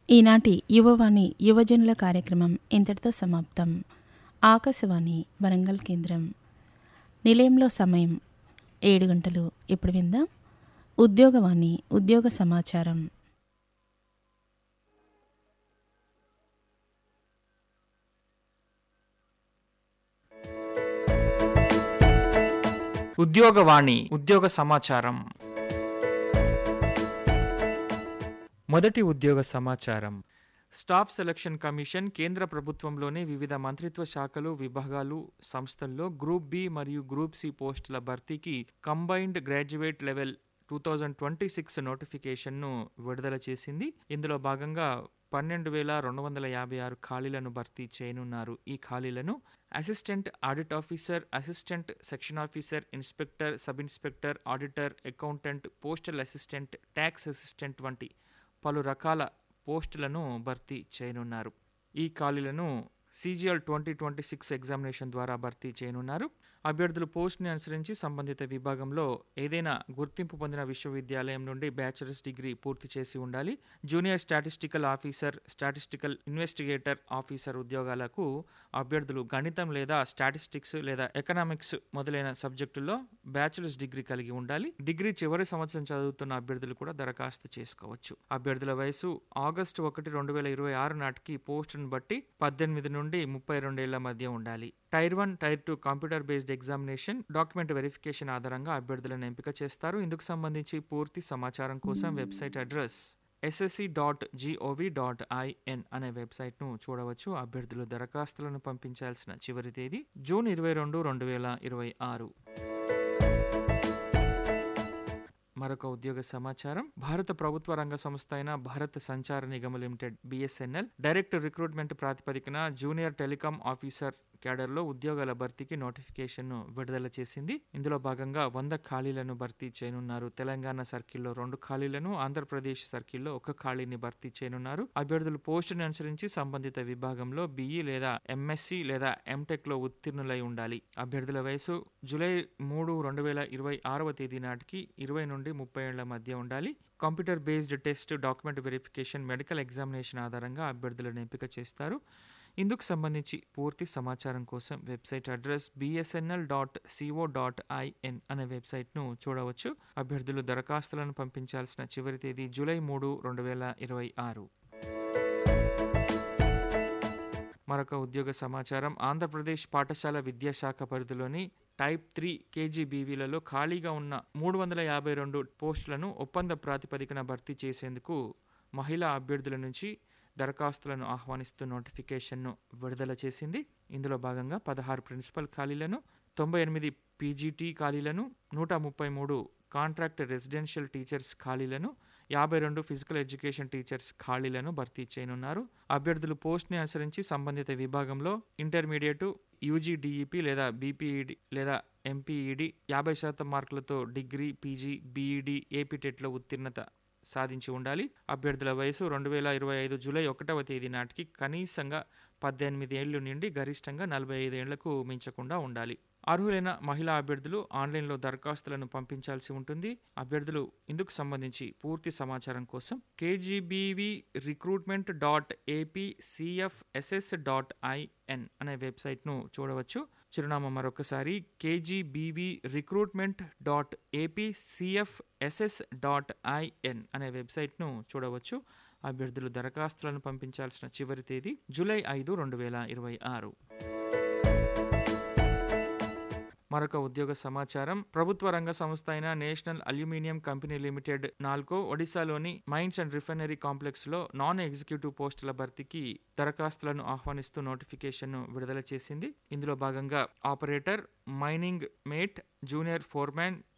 ఈనాటి యువవాణి యువజనుల కార్యక్రమం ఇంతటితో సమాప్తం ఆకాశవాణి వరంగల్ కేంద్రం నిలయంలో సమయం ఏడు గంటలు ఇప్పుడు విందాం ఉద్యోగవాణి ఉద్యోగ సమాచారం ఉద్యోగవాణి ఉద్యోగ సమాచారం మొదటి ఉద్యోగ సమాచారం స్టాఫ్ సెలక్షన్ కమిషన్ కేంద్ర ప్రభుత్వంలోని వివిధ మంత్రిత్వ శాఖలు విభాగాలు సంస్థల్లో గ్రూప్ బి మరియు గ్రూప్ సి పోస్టుల భర్తీకి combined graduate level two thousand twenty six నోటిఫికేషన్ను విడుదల చేసింది ఇందులో భాగంగా పన్నెండు వేల రెండు వందల యాభై ఆరు ఖాళీలను భర్తీ చేయనున్నారు ఈ ఖాళీలను assistant audit officer assistant section officer inspector sub inspector auditor accountant postal assistant tax assistant వంటి పలు రకాల పోస్టులను భర్తీ చేయనున్నారు ఈ ఖాళీలను CGL twenty twenty six examination ద్వారా భర్తీ చేయనున్నారు అభ్యర్థులు పోస్ట్ని అనుసరించి సంబంధిత విభాగంలో ఏదైనా గుర్తింపు పొందిన విశ్వవిద్యాలయం నుండి బ్యాచిలర్స్ డిగ్రీ పూర్తి చేసి ఉండాలి junior statistical officer statistical investigator officer ఉద్యోగాలకు అభ్యర్థులు గణితం లేదా స్టాటిస్టిక్స్ లేదా ఎకనామిక్స్ మొదలైన సబ్జెక్టుల్లో బ్యాచిలర్స్ డిగ్రీ కలిగి ఉండాలి డిగ్రీ చివరి సంవత్సరం చదువుతున్న అభ్యర్థులు కూడా దరఖాస్తు చేసుకోవచ్చు అభ్యర్థుల వయసు ఆగస్టు ఒకటి రెండు వేల ఇరవై ఆరు నాటికి పోస్టును బట్టి పద్దెనిమిది నుండి ముప్పై రెండేళ్ల మధ్య ఉండాలి tier one tier two computer based examination document verification ఆధారంగా అభ్యర్థులను ఎంపిక చేస్తారు ఇందుకు సంబంధించి పూర్తి సమాచారం కోసం website address SSC dot GOV dot IN అనే వెబ్సైట్ను చూడవచ్చు అభ్యర్థులు దరఖాస్తులను పంపించాల్సిన చివరి తేదీ జూన్ ఇరవై రెండు రెండు వేల ఇరవై ఆరు మరొక ఉద్యోగ సమాచారం భారత ప్రభుత్వ రంగ సంస్థ అయిన Bharat Sanchar Nigam limited BSNL direct recruitment ప్రాతిపదికన జూనియర్ టెలికాం ఆఫీసర్ క్యాడర్లో ఉద్యోగాల భర్తీకి నోటిఫికేషన్ను విడుదల చేసింది ఇందులో భాగంగా వంద ఖాళీలను భర్తీ చేయనున్నారు తెలంగాణ సర్కిల్లో రెండు ఖాళీలను ఆంధ్రప్రదేశ్ సర్కిల్లో ఒక ఖాళీని భర్తీ చేయనున్నారు అభ్యర్థులు పోస్టును అనుసరించి సంబంధిత విభాగంలో బిఈ లేదా ఎంఎస్సి లేదా ఎంటెక్ లో ఉత్తీర్ణులై ఉండాలి అభ్యర్థుల వయసు జూలై మూడు రెండు వేల ఇరవై ఆరవ తేదీ నాటికి ఇరవై నుండి ముప్పై ఏళ్ల మధ్య ఉండాలి computer based test document verification medical examination ఆధారంగా అభ్యర్థులను ఎంపిక చేస్తారు ఇందుకు సంబంధించి పూర్తి సమాచారం కోసం website address BSNL dot CO dot IN అనే వెబ్సైట్ను చూడవచ్చు అభ్యర్థులు దరఖాస్తులను పంపించాల్సిన చివరి తేదీ జూలై మూడు రెండు వేల ఇరవై ఆరు మరొక ఉద్యోగ సమాచారం ఆంధ్రప్రదేశ్ పాఠశాల విద్యాశాఖ పరిధిలోని టైప్ త్రీ కేజీబీవీలలో ఖాళీగా ఉన్న మూడు వందల యాభై రెండు పోస్టులను ఒప్పంద ప్రాతిపదికన భర్తీ చేసేందుకు మహిళా అభ్యర్థుల నుంచి దరఖాస్తులను ఆహ్వానిస్తూ నోటిఫికేషన్ను విడుదల చేసింది ఇందులో భాగంగా పదహారు ప్రిన్సిపల్ ఖాళీలను తొంభై ఎనిమిది పీజీటీ ఖాళీలను నూట ముప్పై మూడు కాంట్రాక్ట్ రెసిడెన్షియల్ టీచర్స్ ఖాళీలను యాభై రెండు ఫిజికల్ ఎడ్యుకేషన్ టీచర్స్ ఖాళీలను భర్తీ చేయనున్నారు అభ్యర్థులు పోస్ట్ని అనుసరించి సంబంధిత విభాగంలో ఇంటర్మీడియట్ యూజీడీఈపీ లేదా బీపీఈడి లేదా ఎంపీఈడి యాభై శాతం మార్కులతో డిగ్రీ పీజీ బీఈడి ఏపీటెట్లో ఉత్తీర్ణత సాధించి ఉండాలి అభ్యర్థుల వయసు రెండు వేల ఇరవై ఐదు జూలై ఒకటవ తేదీ నాటికి కనీసంగా పద్దెనిమిది ఏళ్ల నుండి గరిష్టంగా నలభై ఐదు ఏళ్లకు మించకుండా ఉండాలి అర్హులైన మహిళా అభ్యర్థులు ఆన్లైన్లో దరఖాస్తులను పంపించాల్సి ఉంటుంది అభ్యర్థులు ఇందుకు సంబంధించి పూర్తి సమాచారం కోసం KGBV recruitment dot AP CFSS dot IN అనే వెబ్సైట్ను చూడవచ్చు చిరునామా మరొకసారి KGBV recruitment dot AP CFSS dot IN అనే వెబ్సైట్ను చూడవచ్చు అభ్యర్థులు దరఖాస్తులను పంపించాల్సిన చివరి తేదీ జూలై ఐదు రెండు వేల ఇరవై ఆరు మరొక ఉద్యోగ సమాచారం ప్రభుత్వ రంగ సంస్థ అయిన national aluminium company limited NALCO ఒడిశాలోని మైన్స్ అండ్ రిఫైనరీ కాంప్లెక్స్ లో నాన్ ఎగ్జిక్యూటివ్ పోస్టుల భర్తీకి దరఖాస్తులను ఆహ్వానిస్తూ నోటిఫికేషన్ విడుదల చేసింది ఇందులో భాగంగా operator mining mate junior foreman